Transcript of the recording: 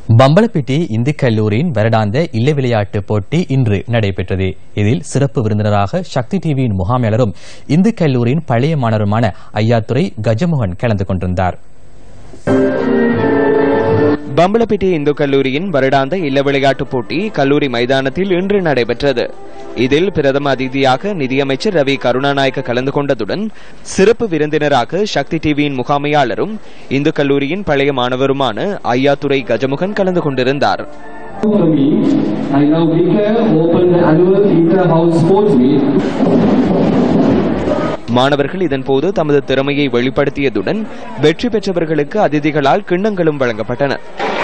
பம்பலப்பிட்டி இந்து கல்லூரியின் வருடாந்த இல்ல விளையாட்டு போட்டி இன்று நடைபெற்றது இதில் சிறப்பு விருந்தினராக சக்தி டிவியின் முகாமையாளரும் இந்து கல்லூரியின் பழைய மாணவருமான ஐயாத்துறை கஜமோகன் கலந்து கொண்டிருந்தார் பம்பலப்பிட்டி இந்து கல்லூரியின் வருடாந்த இல்ல விளையாட்டுப் போட்டி கல்லூரி மைதானத்தில் இன்று நடைபெற்றது இதில் பிரதம அதிதியாக நிதியமைச்சர் ரவி கருணாநாயக்க கலந்து கொண்டதுடன் சிறப்பு விருந்தினராக சக்தி டிவியின் முகாமையாளரும் இந்து கல்லூரியின் பழைய மாணவருமான ஐயாத்துறை கஜமுகன் கலந்து கொண்டிருந்தார் For me, I now declare open the annual inter-house sports meet மாணவர்கள் இதன்போது தமது திறமையை வெளிப்படுத்தியதுடன் வெற்றி பெற்றவர்களுக்கு அதிதிகளால் கிண்ணங்களும் வழங்கப்பட்டன